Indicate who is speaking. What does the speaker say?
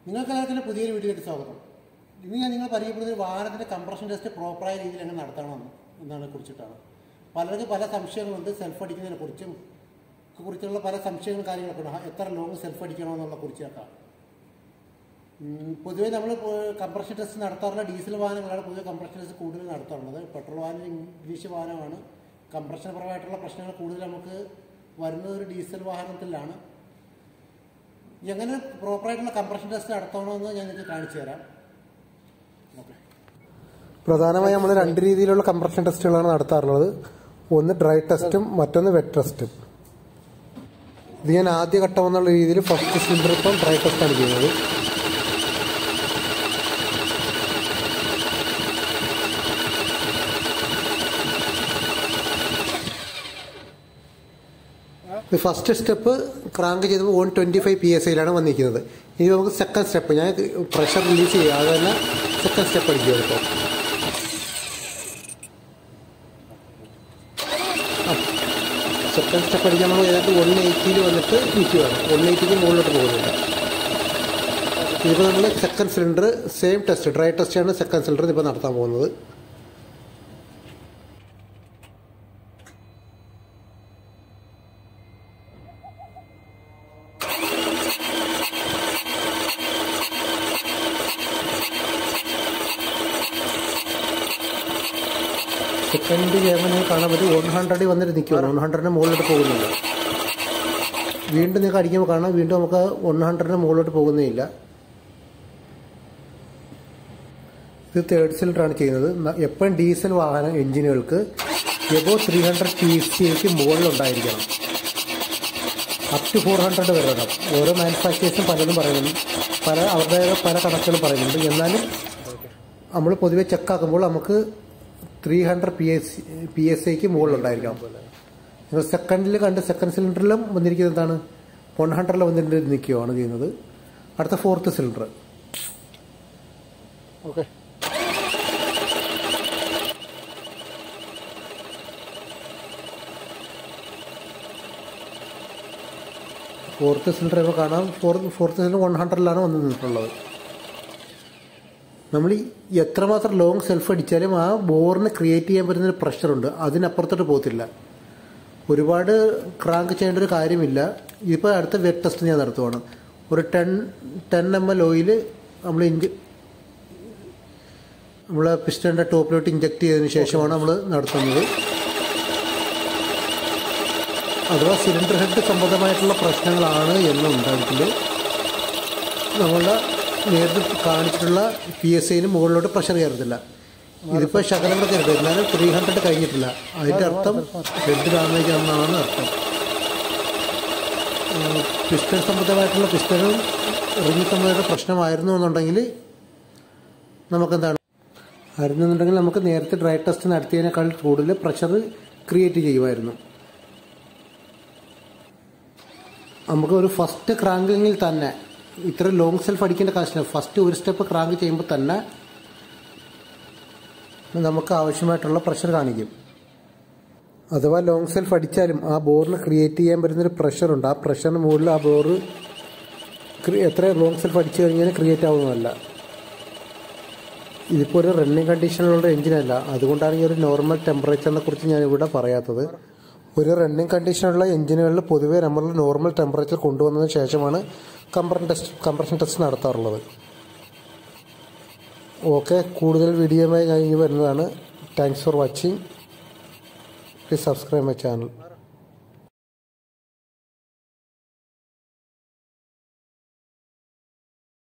Speaker 1: നിങ്ങൾക്ക് എല്ലാവർക്കും പുതിയൊരു വീഡിയോയിലേക്ക് സ്വാഗതം ഇന്ന് ഞാൻ നിങ്ങൾ പരിചയപ്പെടുന്ന ഒരു വാഹനത്തിൻ്റെ കംപ്രഷൻ ടെസ്റ്റ് പ്രോപ്പറായ രീതിയിൽ എങ്ങനെ നടത്തണമെന്ന് എന്നാണ് കുറിച്ചിട്ടാണ് പലർക്കും പല സംശയങ്ങളുണ്ട് സെൽഫ് അടിക്കുന്നതിനെ കുറിച്ചും കുറിച്ചുള്ള പല സംശയങ്ങളും കാര്യങ്ങളൊക്കെ ഉണ്ട് എത്ര ലോങ് സെൽഫ് അടിക്കണമെന്നുള്ള കുറിച്ചൊക്കെ ഉം, പൊതുവേ നമ്മൾ കംപ്രഷൻ ടെസ്റ്റ് നടത്താറുള്ള ഡീസൽ വാഹനങ്ങളാണ് പൊതുവെ കംപ്രഷൻ ടെസ്റ്റ് കൂടുതൽ നടത്താറുള്ളത് പെട്രോൾ വാഹനം ഇംഗ്ലീഷ് വാഹനമാണ് കംപ്രഷൻ പരമായിട്ടുള്ള പ്രശ്നങ്ങൾ കൂടുതൽ നമുക്ക് വരുന്നത് ഒരു ഡീസൽ വാഹനത്തിലാണ് എങ്ങനെ പ്രോപ്പറായിട്ടുള്ള കംപ്രഷൻ ടെസ്റ്റ് നടത്തണമെന്ന് ഞാൻ നിങ്ങൾക്ക് കാണിച്ചു തരാം ഓക്കെ
Speaker 2: പ്രധാനമായും നമ്മൾ രണ്ട് രീതിയിലുള്ള കംപ്രഷൻ ടെസ്റ്റുകളാണ് നടത്താറുള്ളത് ഒന്ന് ഡ്രൈ ടെസ്റ്റും മറ്റൊന്ന് വെറ്റ് ടെസ്റ്റും ഇത് ഞാൻ ആദ്യ ഘട്ടം എന്നുള്ള രീതിയിൽ ഫസ്റ്റ് സിലിണ്ടർ ഇപ്പം ഡ്രൈ ടെസ്റ്റാണ് ചെയ്യുന്നത് ഫസ്റ്റ് സ്റ്റെപ്പ് ക്രാങ്ക് ചെയ്തപ്പോൾ one twenty five P S ഐയിലാണ് വന്നിരിക്കുന്നത് ഇനി നമുക്ക് സെക്കൻഡ് സ്റ്റെപ്പ് ഞാൻ പ്രഷർ റിലീസ് ചെയ്യുക അത് തന്നെ സെക്കൻഡ് സ്റ്റെപ്പ് അടിക്കുക ഇപ്പോൾ സെക്കൻഡ് സ്റ്റെപ്പ് അടിക്കാൻ നമ്മൾ ഏതാണ്ട് വൺ എയ്റ്റിയിൽ വന്നിട്ട് നിൽക്കുകയാണ് വൺ എയ്റ്റിക്ക് മുകളിലോട്ട് പോകുന്നില്ല ഇതിപ്പോൾ നമ്മൾ second cylinder same test dry ടെസ്റ്റാണ് സെക്കൻഡ് സിലിണ്ടർ ഇപ്പോൾ നടത്താൻ പോകുന്നത് സെക്കൻഡ് ചെയ്യുമ്പോൾ നിങ്ങൾക്ക് കാണാൻ പറ്റും വൺ ഹൺഡ്രഡിൽ വന്നിട്ട് നിൽക്കുകയാണ് വൺ ഹൺഡ്രഡിന് മുകളിലോട്ട് പോകുന്നില്ല വീണ്ടും നിങ്ങൾക്ക് അടിക്കുമ്പോൾ കാണാം വീണ്ടും നമുക്ക് വൺ ഹൺഡ്രഡിന് മുകളിലോട്ട് പോകുന്നേയില്ല ഇത് തേർഡ് സിലിണ്ടറാണ് ചെയ്യുന്നത് ന- എപ്പോഴും ഡീസൽ വാഹന എഞ്ചിനുകൾക്ക് എബോ ത്രീ ഹൺഡ്രഡ് പി സിക്ക് മുകളിലുണ്ടായിരിക്കണം അപ് ടു ഫോർ ഹൺഡ്രഡ് വരെ വേണം ഓരോ മാനുഫാക്ചേഴ്സും പലതും പറയുന്നുണ്ട് പല അവരുടേതായ പല കണക്കുകളും പറയുന്നുണ്ട് എന്നാലും നമ്മൾ പൊതുവെ ചെക്കാക്കുമ്പോൾ നമുക്ക് three hundred P S P S ഐക്ക് മുകളിലുണ്ടായിരിക്കണം നിങ്ങൾ സെക്കൻഡിൽ കണ്ട് സെക്കൻഡ് സിലിണ്ടറിലും വന്നിരിക്കുന്നത് എന്താണ് വൺ ഹൺഡ്രഡിൽ വന്നിട്ട് നിൽക്കുകയാണ് ചെയ്യുന്നത് അടുത്ത fourth cylinder
Speaker 1: okay
Speaker 2: fourth cylinder ഇപ്പോൾ കാണാം ഫോർത്ത് ഫോർത്ത് സിലിണ്ടർ വൺ ഹൺഡ്രഡിലാണ് വന്ന് നിന്നിട്ടുള്ളത് നമ്മൾ ഈ എത്രമാത്രം ലോങ് സെൽഫ് അടിച്ചാലും ആ ബോറിന് ക്രിയേറ്റ് ചെയ്യാൻ പറ്റുന്ന ഒരു പ്രഷറുണ്ട് അതിനപ്പുറത്തോട്ട് പോകത്തില്ല ഒരുപാട് ക്രാങ്ക് ചെയ്യേണ്ട ഒരു കാര്യമില്ല ഇപ്പോൾ അടുത്ത വെറ്റ് ടെസ്റ്റ് ഞാൻ നടത്തുവാണ് ഒരു ten ten M L oil നമ്മൾ ഇഞ്ച് നമ്മൾ പിസ്റ്റൻ്റെ ടോപ്പിലോട്ട് ഇഞ്ചെക്ട് ചെയ്തതിന് ശേഷമാണ് നമ്മൾ നടത്തുന്നത് അഥവാ സിലിണ്ടർ ഹെഡ് സംബന്ധമായിട്ടുള്ള പ്രശ്നങ്ങളാണ് എന്നുണ്ടെങ്കിൽ നമ്മളുടെ നേരത്തെ കാണിച്ചിട്ടുള്ള പി എസ് ഐന് മുകളിലോട്ട് പ്രഷർ കയറത്തില്ല ഇതിപ്പോൾ ശകലം കൂടെ കയറട്ടെ എന്നാലും ത്രീ ഹൺഡ്രഡ് കഴിഞ്ഞിട്ടില്ല അതിൻ്റെ അർത്ഥം ഹെഡ് ഡാമേജ് ആണെന്നാണ് അർത്ഥം പിസ്റ്റൺ സംബന്ധമായിട്ടുള്ള പിസ്റ്റനും റിംഗ് സംബന്ധമായിട്ടുള്ള പ്രശ്നമായിരുന്നു എന്നുണ്ടെങ്കിൽ നമുക്കെന്താണ് ആയിരുന്നുണ്ടെങ്കിൽ നമുക്ക് നേരത്തെ ഡ്രൈ ടെസ്റ്റ് നടത്തിയതിനേക്കാൾ കൂടുതൽ പ്രഷർ ക്രിയേറ്റ് ചെയ്യുമായിരുന്നു നമുക്ക് ഒരു ഫസ്റ്റ് ക്രാങ്കിങ്ങിൽ തന്നെ ഇത്ര ലോങ് സെൽഫ് അടിക്കേണ്ട കാശില്ല ഫസ്റ്റ് ഒരു സ്റ്റെപ്പ് ക്രാങ്ക് ചെയ്യുമ്പോൾ തന്നെ നമുക്ക് ആവശ്യമായിട്ടുള്ള പ്രഷർ കാണിക്കും അഥവാ ലോങ് സെൽഫ് അടിച്ചാലും ആ ബോറിന് ക്രിയേറ്റ് ചെയ്യാൻ പറ്റുന്നൊരു പ്രഷറുണ്ട് ആ പ്രഷറിന് മുകളിൽ ആ ബോറ് എത്ര ലോങ് സെൽഫ് അടിച്ചു കഴിഞ്ഞാൽ ക്രിയേറ്റ് ആവുന്നതല്ല ഇതിപ്പോൾ ഒരു റണ്ണിങ് കണ്ടീഷനിലുള്ള എഞ്ചിനല്ല അതുകൊണ്ടാണ് ഈ ഒരു നോർമൽ ടെമ്പറേച്ചറിനെ കുറിച്ച് ഞാൻ ഇവിടെ പറയാത്തത് ഒരു റണ്ണിങ് കണ്ടീഷനുള്ള എഞ്ചിനുകളിൽ പൊതുവെ നമ്മൾ നോർമൽ ടെമ്പറേച്ചർ കൊണ്ടുവന്നതിന് ശേഷമാണ് കംപ്രഷൻ ടെസ്റ്റ് കംപ്രഷൻ ടെസ്റ്റ് നടത്താറുള്ളത് ഓക്കെ കൂടുതൽ വീഡിയോയുമായി ഞാൻ ഇനി വരുന്നതാണ് thanks for watching please subscribe my channel